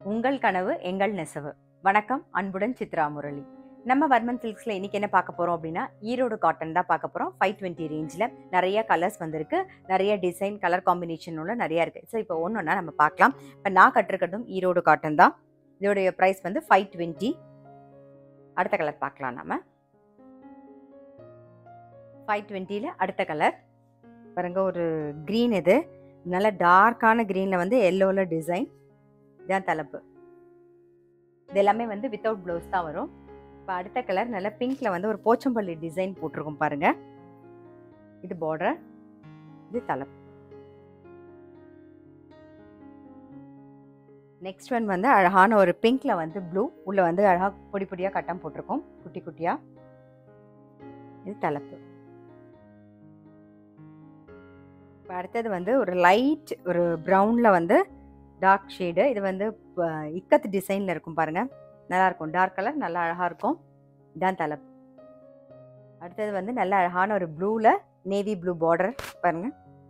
உங்கள் கனவு எங்கள் நெசவு வணக்கம் அன்புடன் சித்ரா முரளி நம்ம வர்மன் சில்க்ஸில் இன்னைக்கு என்ன பார்க்க போகிறோம் அப்படின்னா ஈரோடு காட்டன் தான் பார்க்க போகிறோம் ஃபைவ் டுவெண்ட்டி ரேஞ்சில் நிறைய கலர்ஸ் வந்திருக்கு நிறைய டிசைன் கலர் காம்பினேஷனோட நிறைய இருக்குது ஸோ இப்போ ஒன்று ஒன்றா நம்ம பார்க்கலாம் இப்போ நான் கட்டிருக்கிறதும் ஈரோடு காட்டன் தான் இதோடைய ப்ரைஸ் வந்து ஃபைவ் டுவெண்ட்டி அடுத்த கலர் பார்க்கலாம் நம்ம ஃபைவ் டுவெண்ட்டியில் அடுத்த கலர் பாருங்க ஒரு க்ரீன் இது நல்ல டார்க்கான க்ரீனில் வந்து எல்லோவில் டிசைன் இதான் தலைப்பு இது எல்லாமே வந்து வித்தவுட் ப்ளவுஸ் தான் வரும் இப்போ அடுத்த கலர் நல்ல பிங்க்ல வந்து ஒரு போச்சம்பள்ளி டிசைன் போட்டிருக்கும் பாருங்க இது பார்டர் இது தலைப்பு நெக்ஸ்ட் ஒன் வந்து அழகான ஒரு பிங்க்ல வந்து ப்ளூ உள்ள வந்து அழகா பொடி பொடியா கட்டம் போட்டிருக்கோம் குட்டி குட்டியா இது தலைப்பு இப்போ அடுத்தது வந்து ஒரு லைட் ஒரு ப்ரௌனில் வந்து டார்க் ஷேடு இது வந்து ப- இக்கத்து டிசைனில் இருக்கும் பாருங்க நல்லா இருக்கும் டார்க் கலர் நல்லா அழகாக இருக்கும் இதான் தலைப்பு அடுத்தது வந்து நல்ல அழகான ஒரு ப்ளூவில் நேவி ப்ளூ பார்டர் பாருங்க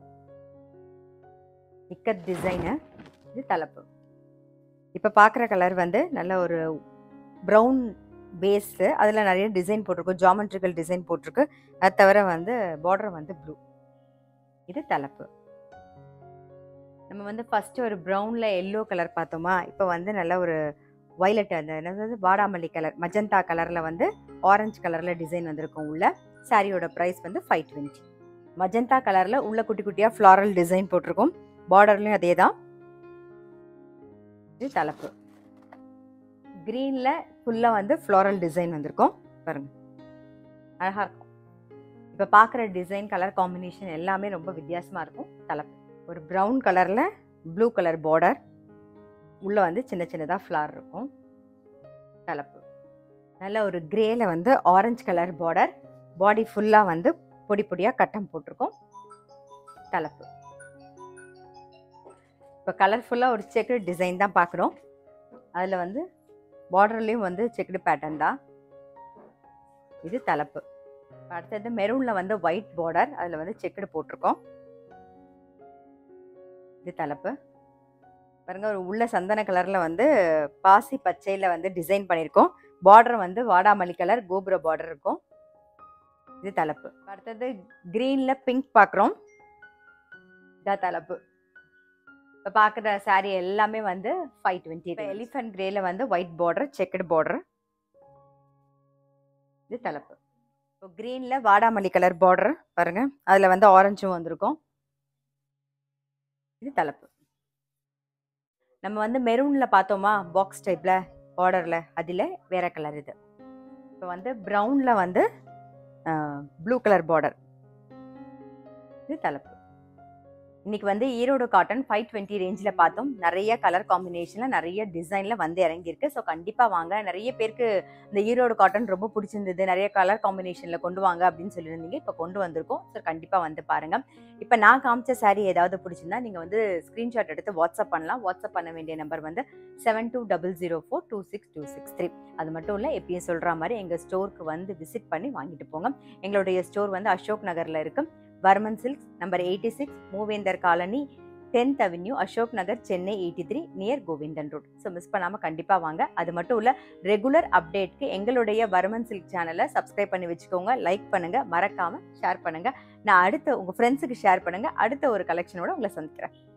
இக்கத் டிசைனு இது தலைப்பு இப்போ பார்க்குற கலர் வந்து நல்ல ஒரு ப்ரௌன் பேஸு அதில் நிறைய டிசைன் போட்டிருக்கு ஜாமெட்ரிக்கல் டிசைன் போட்டிருக்கு அது தவிர வந்து பார்டர் வந்து ப்ளூ இது தலைப்பு நம்ம வந்து ஃபர்ஸ்ட் ஒரு ப்ரௌனில் எல்லோ கலர் பார்த்தோமா இப்போ வந்து நல்ல ஒரு வயலட் அந்த என்னது வாடாமல்லி கலர் மஜந்தா கலரில் வந்து ஆரஞ்சு கலரில் டிசைன் வந்திருக்கும் உள்ள சாரியோட ப்ரைஸ் வந்து ஃபைவ் டுவெண்ட்டி மஜந்தா கலரில் உள்ள குட்டி குட்டியாக ஃப்ளாரல் டிசைன் போட்டிருக்கும் பார்டர்லையும் அதே தான் இது தலைப்பு க்ரீனில் ஃபுல்லாக வந்து ஃப்ளாரல் டிசைன் வந்திருக்கும் பாருங்க அழகாக இருக்கும் இப்போ பார்க்குற டிசைன் கலர் காம்பினேஷன் எல்லாமே ரொம்ப வித்தியாசமாக இருக்கும் தலைப்பு ஒரு ப்ரௌன் கலரில் ப்ளூ கலர் பார்டர் உள்ளே வந்து சின்ன சின்னதாக ஃப்ளார் இருக்கும் தலைப்பு நல்ல ஒரு கிரேல வந்து ஆரஞ்சு கலர் பார்டர் பாடி ஃபுல்லாக வந்து பொடி பொடியாக கட்டம் போட்டிருக்கோம் தலைப்பு இப்போ கலர்ஃபுல்லாக ஒரு செக்குடு டிசைன் தான் பார்க்குறோம் அதில் வந்து பார்டர்லேயும் வந்து செக்குடு பேட்டர்ன் தான் இது தலைப்பு இப்ப அடுத்தது மெரூனில் வந்து ஒயிட் பார்டர் அதில் வந்து செக்குடு போட்டிருக்கோம் இது தலைப்பு பாருங்க ஒரு உள்ள சந்தன கலர்ல வந்து பாசி பச்சையில வந்து டிசைன் பண்ணியிருக்கோம் பார்டர் வந்து வாடாமல்லி கலர் கோபுர பார்டர் இருக்கும் இது தலைப்பு அடுத்தது கிரீன்ல பிங்க் பார்க்குறோம் இதான் தலைப்பு இப்போ பார்க்குற saree எல்லாமே வந்து ஃபைவ் டுவெண்ட்டி எலிஃபென்ட் கிரேல வந்து ஒயிட் பார்டர் செக்குடு பார்டர் இது தலைப்பு இப்போ க்ரீனில் வாடாமல்லி கலர் பார்டர் பாருங்க அதில் வந்து ஆரஞ்சும் வந்திருக்கும் இது தலைப்பு நம்ம வந்து மெரூனில் பார்த்தோமா பாக்ஸ் டைப்பில் பார்டரில் அதில் வேற கலர் இது இப்போ வந்து ப்ரௌனில் வந்து ப்ளூ கலர் பார்டர் இது தலைப்பு இன்னைக்கு வந்து ஈரோடு காட்டன் ஃபைவ் டுவெண்ட்டி ரேஞ்சில் பார்த்தோம் நிறைய கலர் காம்பினேஷனில் நிறைய டிசைனில் வந்து இறங்கியிருக்கு ஸோ கண்டிப்பாக வாங்க நிறைய பேருக்கு இந்த ஈரோடு காட்டன் ரொம்ப பிடிச்சிருந்தது நிறைய கலர் காம்பினேஷனில் கொண்டு வாங்க அப்படின்னு சொல்லியிருந்தீங்க இப்போ கொண்டு வந்திருக்கோம் ஸோ கண்டிப்பாக வந்து பாருங்கள் இப்போ நான் காமிச்ச saree ஏதாவது பிடிச்சிருந்தா நீங்கள் வந்து ஸ்க்ரீன்ஷாட் எடுத்து வாட்ஸ்அப் பண்ணலாம் வாட்ஸ்அப் பண்ண வேண்டிய நம்பர் வந்து seven two double zero four two six two six three அது மட்டும் இல்லை எப்பயும் சொல்கிற மாதிரி எங்கள் ஸ்டோருக்கு வந்து விசிட் பண்ணி வாங்கிட்டு போங்க எங்களுடைய ஸ்டோர் வந்து அசோக் நகரில் இருக்கு Varman silks number eighty six Moovendar colony tenth avenue Ashok Nagar Chennai eighty three near Govindan road so miss பண்ணாமல் கண்டிப்பாக வாங்க அது மட்டும் இல்லை ரெகுலர் அப்டேட்க்கு எங்களுடைய வர்மன் சில்க் சேனலை சப்ஸ்கிரைப் பண்ணி வச்சுக்கோங்க லைக் பண்ணுங்கள் மறக்காமல் ஷேர் பண்ணுங்கள் நான் அடுத்த உங்கள் ஃப்ரெண்ட்ஸுக்கு ஷேர் பண்ணுங்கள் அடுத்த ஒரு கலெக்ஷனோட உங்களை சந்திக்கிறேன்